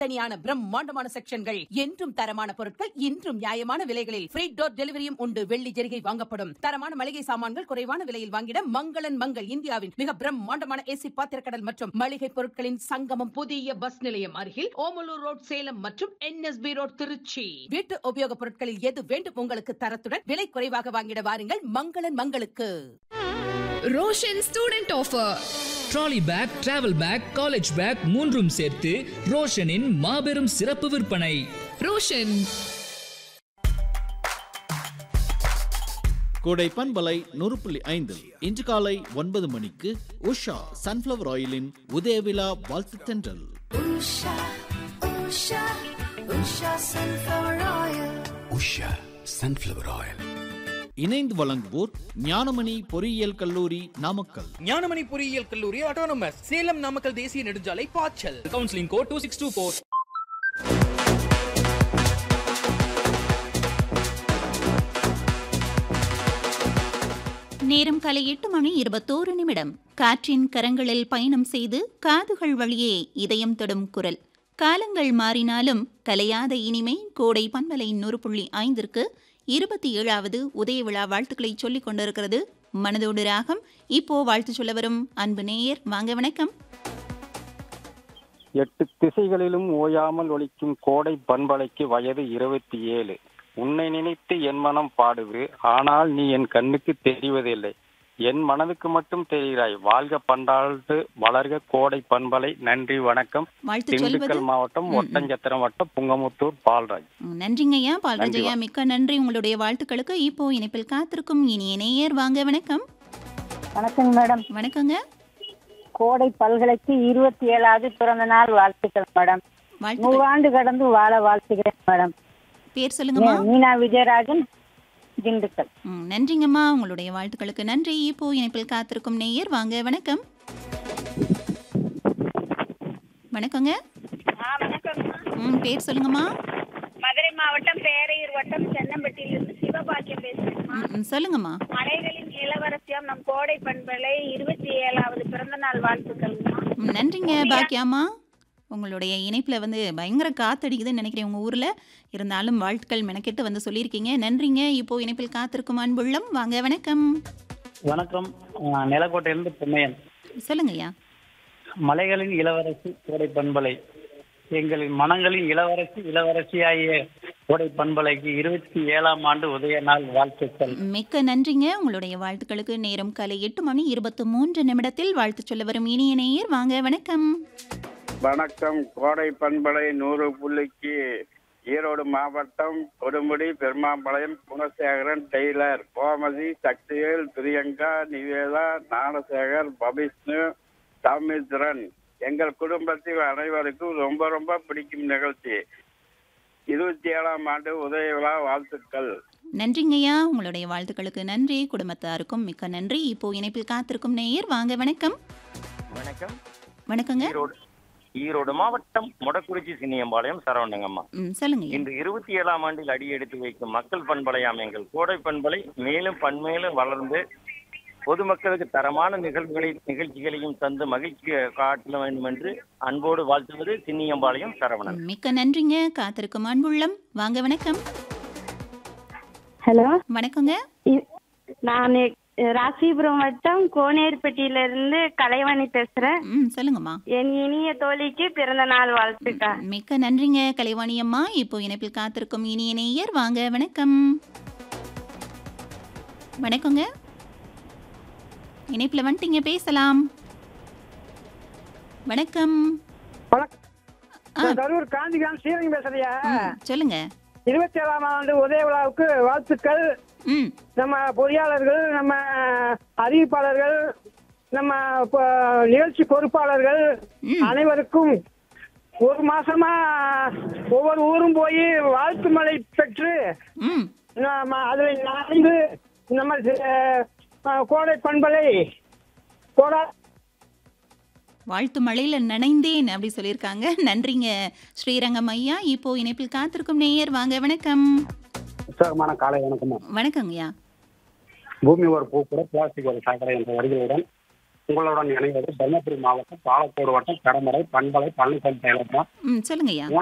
தனியான பிரம்மாண்டமான செக்ஷன்கள் என்றும் தரமான பொருட்கள் இன்றும் நியாயமான விலைகளில் ஃப்ரீ டோர் டெலிவரியும் உண்டு வெள்ளி ஜெரிகை வாங்கப்படும் தரமான மளிகை சாமான்கள் குறைவான விலையில் வாங்கிட மங்களன் மங்கள் இந்தியாவின் மிக பிரம்மாண்டமான ஏசி பாத்திரக்கடல் மற்றும் மளிகை பொருட்களின் சங்கமம் புதிய பஸ் நிலையம் அருகில் ஓமலூர் ரோட் சேலம் மற்றும் என்எஸ்பி ரோட் திருச்சி வீட்டு உபயோகப் பொருட்களில் எது வேண்டும் உங்களுக்கு தரத்துடன் விலை குறைவாக வாங்கிட வாருங்கள் மங்களன் மங்களுக்கு Roshan student offer trolley bag travel bag college bag மூன்றும் சேர்த்து ரோஷனின் மாபெரும் சிறப்பு விற்பனை ரோஷன் கோடை பண்பலை நூறு புள்ளி ஐந்து இன்று காலை ஒன்பது மணிக்கு உஷா சன்ஃப்ளவர் ஆயிலின் உதயவிழா வாழ்த்து தென்றல் Usha, Usha, Usha sunflower oil. Usha sunflower oil இணைந்து வழங்குவோர் ஞானமணி பொறியியல் கல்லூரி நாமக்கல் ஞானமணி பொறியியல் கல்லூரி ஆட்டோனமஸ் சேலம் நாமக்கல் தேசிய நெடுஞ்சாலை பாய்ச்சல் counselling code two six two four நேரம் காலை எட்டு மணி இருபத்தோரு நிமிடம் காற்றின் கரங்களில் பயணம் செய்து காதுகள் வழியே இதயம் தொடும் குரல் காலங்கள் மாறினாலும் கலையாத இனிமை கோடை பண்பலை நூறு புள்ளி ஐந்திற்கு இருபத்தி ஏழாவது உதய விழா வாழ்த்துக்களை சொல்லிக் கொண்டிருக்கிறது மனதோடு ராகம் இப்போ வாழ்த்து சொல்ல வரும் அன்பு நேயர் வாங்க வணக்கம் எட்டு திசைகளிலும் ஓயாமல் ஒலிக்கும் கோடை பண்பலைக்கு வயது இருபத்தி ஏழு உன்னை நினைத்து என் மனம் பாடுது ஆனால் நீ என் கண்ணுக்கு தெரிவதில்லை என் மனதுக்கு மட்டும் தெரிகிறாய் வாழ்க பண்டாண்டு வளர்க கோடை பண்பலை நன்றி வணக்கம் வாழ்த்து சொல்வது திண்டுக்கல் மாவட்டம் ம், ம். ஒட்டஞ்சத்திரம் வட்டம் புங்கமுத்தூர் பால்ராஜ் ம், நன்றிங்கய்யா பால்ராஜையா நன்றி. மிக்க நன்றி உங்களுடைய வாழ்த்துக்களுக்கு இப்போ இணைப்பில் காத்திருக்கும் இனிய நேயர் வாங்க வணக்கம் வணக்கங்க மேடம் வணக்கங்க கோடை பல்கலைக்கு இருபத்தி ஏழாவது பிறந்த நாள் வாழ்த்துக்கள் மேடம் வாழ்த்துக்கள் நூறாண்டு கடந்து வாழ வாழ்த்துக்கிறேன் மேடம் பேர் சொல்லுங்கம்மா மீனா விஜயராஜன் திண்டுக்கல் ம், நன்றிங்கம்மா உங்களுடைய வாழ்த்துக்களுக்கு நன்றி இப்போ இணைப்பில் காத்திருக்கும் நேயர் வாங்க வணக்கம் வணக்கங்க ம் பேர் சொல்லுங்கம்மா மதுரை மாவட்டம் பேரையூர் வட்டம் சென்னம்பட்டியிலிருந்து சிவபாக்கியம் பேசுறேன் ம், ம், சொல்லுங்கம்மா மலைகளின் இளவரசியம் நம் கோடை பண்பலை இருபத்தி ஏழாவது பிறந்த நாள் வாழ்த்துக்கள்மா ம், நன்றிங்க பாக்கியாம்மா உங்களுடைய இணைப்பில் வந்து பயங்கர காத்தடிக்குதுன்னு நினைக்கிறேன் உங்கள் ஊரில் இருந்தாலும் வாழ்த்துக்கள் மெனக்கெட்டு வந்து சொல்லியிருக்கீங்க நன்றிங்க இப்போ இணைப்பில் காத்திருக்கும் அன்புள்ளம் வாங்க வணக்கம் வணக்கம் நிலக்கோட்டையிலிருந்து பொன்னையன் சொல்லுங்கய்யா மலைகளின் இளவரசி கோடை பண்பலை எங்களின் மனங்களின் இளவரசி இளவரசியாகிய கோடை பண்பலைக்கு இருபத்தி ஏழாம் ஆண்டு உதய நாள் வாழ்த்துக்கள் மிக்க நன்றிங்க உங்களுடைய வாழ்த்துக்களுக்கு நேரம் காலை எட்டு மணி இருபத்து மூன்று நிமிடத்தில் வாழ்த்து சொல்ல வரும் இனிய நேயர் வாங்க வணக்கம் வணக்கம் கோடை பண்பலை நூறு புள்ளிக்கு ஈரோடு மாவட்டம் கொடுமுடி பெருமாம்பாளையம் குணசேகரன் டெய்லர் கோமதி சக்திவேல் பிரியங்கா நிவேதா ஞானசேகர் பபிஷ்ணு சௌமித்ரன் எங்கள் குடும்பத்தில் அனைவருக்கும் ரொம்ப ரொம்ப பிடிக்கும் நிகழ்ச்சி இருபத்தி ஏழாம் ஆண்டு உதய விழா வாழ்த்துக்கள் நன்றிங்கய்யா உங்களுடைய வாழ்த்துக்களுக்கு நன்றி குடும்பத்தாருக்கும் மிக்க நன்றி இப்போ இணைப்பில் காத்திருக்கும் நேயர் வாங்க வணக்கம் வணக்கம் வணக்கங்க ஈரோடு ஈரோடு மாவட்டம் மொடக்குறிச்சி சின்னியம்பாளையம் சரவணங்கம்மா ம் சொல்லுங்கய்யா இன்று இருபத்தி ஏழாம் ஆண்டில் அடி எடுத்து வைக்கும் மக்கள் பண்பலையாம் எங்கள் கோடை பண்பலை மேலும் பன்மேலும் வளர்ந்து பொதுமக்களுக்கு தரமான நிகழ்வுகளை நிகழ்ச்சிகளையும் தந்து மகிழ்ச்சி காட்ட வேண்டும் என்று அன்போடு வாழ்த்துவது சின்னியம்பாளையம் சரவணன் மிக்க நன்றிங்க காத்திருக்கும் அன்புள்ளம் வாங்க வணக்கம் ஹலோ வணக்கங்க நான் ராசிபுரம் வட்டம் கோனேர்பட்டியில இருந்து கலைவாணி பேசுறேன் ம் சொல்லுங்கம்மா என் இனிய தோழிக்கு பிறந்த நாள் வாழ்த்துக்கள் மிக்க நன்றிங்க கலைவாணி அம்மா இப்போ இணைப்பில் காத்திருக்கும் இனிய நேயர் வாங்க வணக்கம் வணக்கங்க இணைப்பில் வந்துட்டீங்க பேசலாம் வணக்கம் ஆ, கரூர் காந்திகாந்த் ஸ்ரீரங்கம் பேசுறியா ம், சொல்லுங்க இருபத்தி ஏழாம் ஆண்டு உதய விழாவுக்கு வாழ்த்துக்கள் ம் நம்ம பொறியாளர்கள் நம்ம அறிவிப்பாளர்கள் நம்ம பொ- நிகழ்ச்சி பொறுப்பாளர்கள் ம். அனைவருக்கும் ஒரு மாசமா ஒவ்வொரு ஊரும் போய் வாழ்த்து மழை பெற்று ம் நம்ம அதில் நனைந்து நம்ம அஹ், கோடை பண்பலை கோடா வாழ்த்து மழையில் நனைந்தேன் அப்படி சொல்லியிருக்காங்க நன்றிங்க ஸ்ரீரங்கம் ஐயா இப்போ இணைப்பில் காத்திருக்கும் நேயர் வாங்க வணக்கம் உற்சாகமான காலை வணக்கம்மா வணக்கங்கய்யா பூமி ஒரு பூ கூட பிளாஸ்டிக் ஒரு சாக்கடை என்ற வரிகளுடன் உங்களுடன் இணைவது தர்மபுரி மாவட்டம் பாலக்கோடு வட்டம் கடமடை பண்பலை பழனிசாமி செயலகம் ம் சொல்லுங்கய்யா